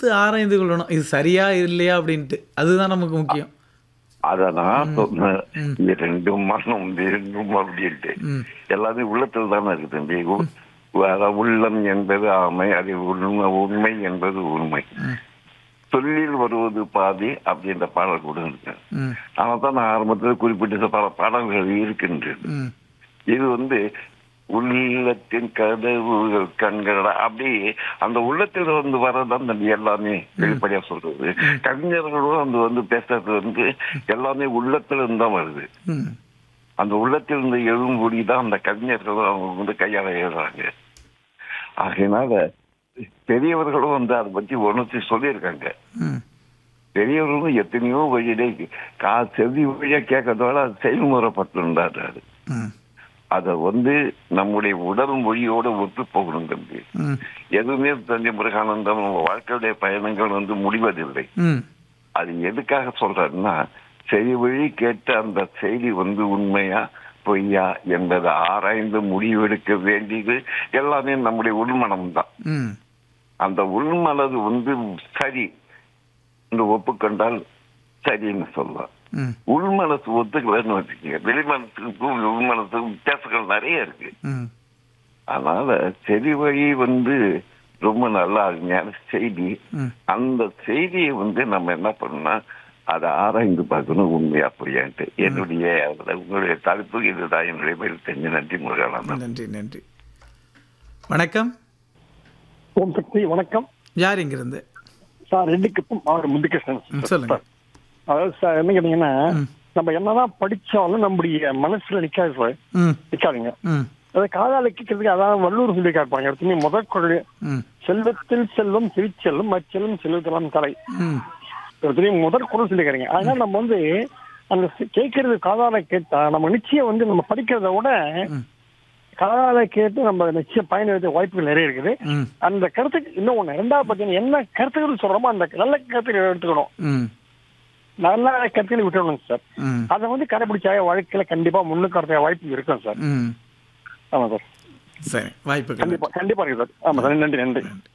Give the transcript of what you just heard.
பார்த்து ஆராய்ந்து கொள்ளணும் இது சரியா இல்லையா அப்படின்ட்டு அதுதான் நமக்கு முக்கியம் அத நான் சொன்னேன் இது ரெண்டும் மனம் ரெண்டும் அப்படின்ட்டு ம். எல்லாமே உள்ளத்துல தானே இருக்கு தம்பி உ- அதான் உள்ளம் என்பது ஆமை அது உண்மை உண்மை என்பது உண்மை சொல்லில் வருவது பாதி அப்படின்ற பாடல் கூட இருக்கு ம் ஆனால் தான் நான் ஆரம்பத்தில் குறிப்பிட்ட பல பாடல்கள் இருக்கின்றது ம் இது வந்து உள்ளத்தின் கதவுகள் கண்கள் அப்படி அந்த உள்ளத்தில் வந்து வரதான் தம்பி எல்லாமே வெளிப்படையா சொல்றது கவிஞர்களும் அந்த வந்து பேசுறது வந்து எல்லாமே உள்ளத்துல இருந்து தான் வருது ம் அந்த உள்ளத்தில் இருந்து எழும்பொடி தான் அந்த கவிஞர்களும் அவங்க வந்து கையாள எழுதுறாங்க ஆகையினால பெரியவர்களும் வந்து அதை பத்தி உணர்த்தி சொல்லியிருக்காங்க ம் பெரியவர்களும் எத்தனையோ வழியிலே கா செவி வழியா கேட்கறதோட அது செயல்முறைப்பட்டிருந்தாரு ம் அதை வந்து நம்முடைய உடல் மொழியோட ஒத்து போகணும் தம்பி ம் எதுவுமே தந்தை முருகானந்தம் நம்ம வாழ்க்கையுடைய பயணங்கள் வந்து முடிவதில்லை ம் அது எதுக்காக சொல்றாருன்னா செவி வழி கேட்ட அந்த செய்தி வந்து உண்மையா பொய்யா என்பதை ஆராய்ந்து முடிவெடுக்க வேண்டியது எல்லாமே நம்முடைய உள்மனம் தான் ம் அந்த உள்மனது வந்து சரி என்று ஒப்புக்கொண்டால் சரின்னு சொல்லலாம் ம் உள்மனசு ஒத்துக்கலன்னு வச்சுக்கோங்க வெளிமனசுக்கும் உள்மனசுக்கும் வித்தியாசங்கள் நிறைய இருக்கு ம் அதனால செவி வழி வந்து ரொம்ப நல்ல அருமையான செய்தி ம் அந்த செய்தியை வந்து நம்ம என்ன பண்ணணும்னா அதை ஆராய்ந்து பார்க்கணும் உண்மையா பொய்யான்ட்டு என்னுடைய அதுல உங்களுடைய தலைப்பு இதுதான் என்னுடைய பேர் தெரிஞ்ச நன்றி முருகானந்தம் நன்றி நன்றி வணக்கம் ஓம் சக்தி வணக்கம் யார் இங்கிருந்து சார் ரெண்டுக்கும் அவர் முத்துகிருஷ்ணன் ம், சொல்லுங்க. சார். அதாவது சார் என்ன கேட்டீங்கன்னா ம். நம்ம என்னதான் படிச்சாலும் நம்முடைய மனசுல நிக்காது சார் ம் நிக்காதுங்க ம் அதை காதால கேட்கறதுக்கு அதான் வள்ளூர் சொல்லி கேட்பாங்க எடுத்துமே முதல் குரல் ம் செல்வத்தில் செல்வம் சிரிச்செல்லும் அச்செல்லும் செல்வத்தெல்லாம் தலை ம் எடுத்துமே முதல் குரல் சொல்லிக்கிறீங்க அதனால நம்ம வந்து அந்த சி- கேட்கறது காதால கேட்டா நம்ம நிச்சயம் வந்து நம்ம படிக்கிறத விட ம். காதால கேட்டு நம்ம நிச்சயம் பயன்படுத்த வாய்ப்புகள் நிறைய இருக்குது ம் அந்த கருத்துக்கு இன்னும் ஒண்ணு ரெண்டாவது பார்த்தீங்கன்னா என்ன கருத்துக்கள் சொல்றோமோ அந்த நல்ல கருத்துக்களை எடுத்துக்கணும் ம் நல்ல கருத்துக்களை விட்டுறணும் சார் ம் அதை வந்து கடைபிடிச்சா வாழ்க்கையில கண்டிப்பா முன்னுக்கு வரக்கூடிய வாய்ப்பு இருக்கும் சார் ம் ஆமா சார் சரி வாய்ப்புகள் கண்டிப்பா கண்டிப்பா இருக்கு சார் ஆமா சார் நன்றி நன்றி நன்றி